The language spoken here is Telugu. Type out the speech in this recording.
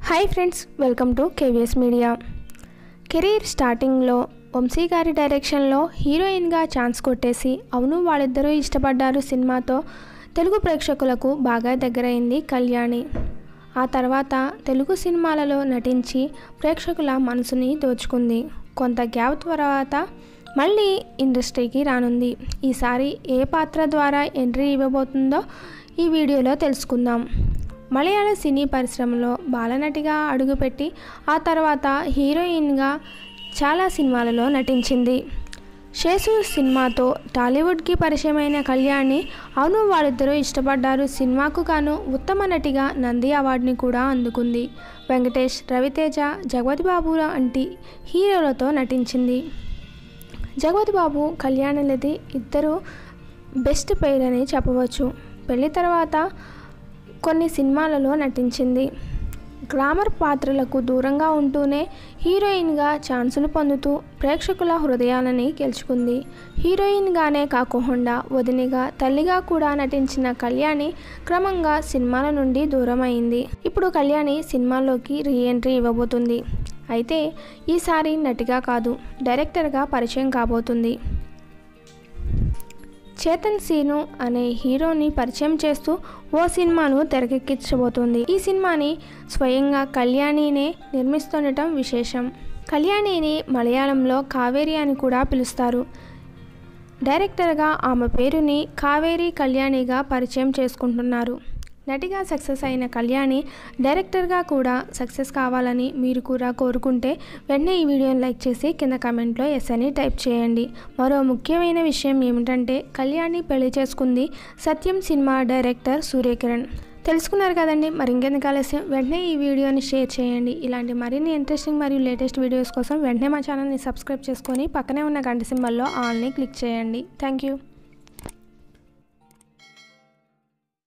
hi friends welcome to KVS media career స్టార్టింగ్లో వంశీ గారి డైరెక్షన్లో హీరోయిన్గా ఛాన్స్ కొట్టేసి అవును వాళ్ళిద్దరూ ఇష్టపడ్డారు సినిమాతో తెలుగు ప్రేక్షకులకు బాగా దగ్గరైంది కళ్యాణి ఆ తర్వాత తెలుగు సినిమాలలో నటించి ప్రేక్షకుల మనసుని దోచుకుంది కొంత గ్యాప్ తర్వాత మళ్ళీ ఇండస్ట్రీకి రానుంది ఈసారి ఏ పాత్ర ద్వారా ఎంట్రీ ఇవ్వబోతుందో ఈ వీడియోలో తెలుసుకుందాం మలయాళ సినీ పరిశ్రమలో బాలనటిగా అడుగుపెట్టి ఆ తర్వాత హీరోయిన్గా చాలా సినిమాలలో నటించింది శేషు సినిమాతో టాలీవుడ్కి పరిచయమైన కళ్యాణి అవును వాళ్ళిద్దరూ ఇష్టపడ్డారు సినిమాకు గాను ఉత్తమ నటిగా నంది అవార్డుని కూడా అందుకుంది వెంకటేష్ రవితేజ జగపతి బాబు వంటి హీరోలతో నటించింది జగపతి బాబు కళ్యాణలది ఇద్దరు బెస్ట్ పెయిర్ అని చెప్పవచ్చు పెళ్లి తర్వాత కొన్ని సినిమాలలో నటించింది గ్లామర్ పాత్రలకు దూరంగా ఉంటూనే హీరోయిన్గా ఛాన్సులు పొందుతూ ప్రేక్షకుల హృదయాలని గెలుచుకుంది హీరోయిన్గానే కాకుండా వదినిగా తల్లిగా కూడా నటించిన కళ్యాణి క్రమంగా సినిమాల నుండి దూరమైంది ఇప్పుడు కళ్యాణి సినిమాల్లోకి రీ ఎంట్రీ ఇవ్వబోతుంది అయితే ఈసారి నటిగా కాదు డైరెక్టర్గా పరిచయం కాబోతుంది చేతన్ సీను అనే హీరోని పరిచయం చేస్తూ ఓ సినిమాను తెరకెక్కించబోతోంది ఈ సినిమాని స్వయంగా కళ్యాణినే నిర్మిస్తుండటం విశేషం కళ్యాణిని మలయాళంలో కావేరి అని కూడా పిలుస్తారు డైరెక్టర్గా ఆమె పేరుని కావేరి కళ్యాణిగా పరిచయం చేసుకుంటున్నారు నటిగా సక్సెస్ అయిన కళ్యాణి డైరెక్టర్గా కూడా సక్సెస్ కావాలని మీరు కూడా కోరుకుంటే వెంటనే ఈ వీడియోని లైక్ చేసి కింద కమెంట్లో ఎస్ అని టైప్ చేయండి మరో ముఖ్యమైన విషయం ఏమిటంటే కళ్యాణి పెళ్లి చేసుకుంది సత్యం సినిమా డైరెక్టర్ సూర్యకిరణ్ తెలుసుకున్నారు కదండి మరి ఇంకెందుకు ఆలస్యం వెంటనే ఈ వీడియోని షేర్ చేయండి ఇలాంటి మరిన్ని ఇంట్రెస్టింగ్ మరియు లేటెస్ట్ వీడియోస్ కోసం వెంటనే మా ఛానల్ని సబ్స్క్రైబ్ చేసుకొని పక్కనే ఉన్న గంట సింబల్లో ఆల్ని క్లిక్ చేయండి థ్యాంక్ యూ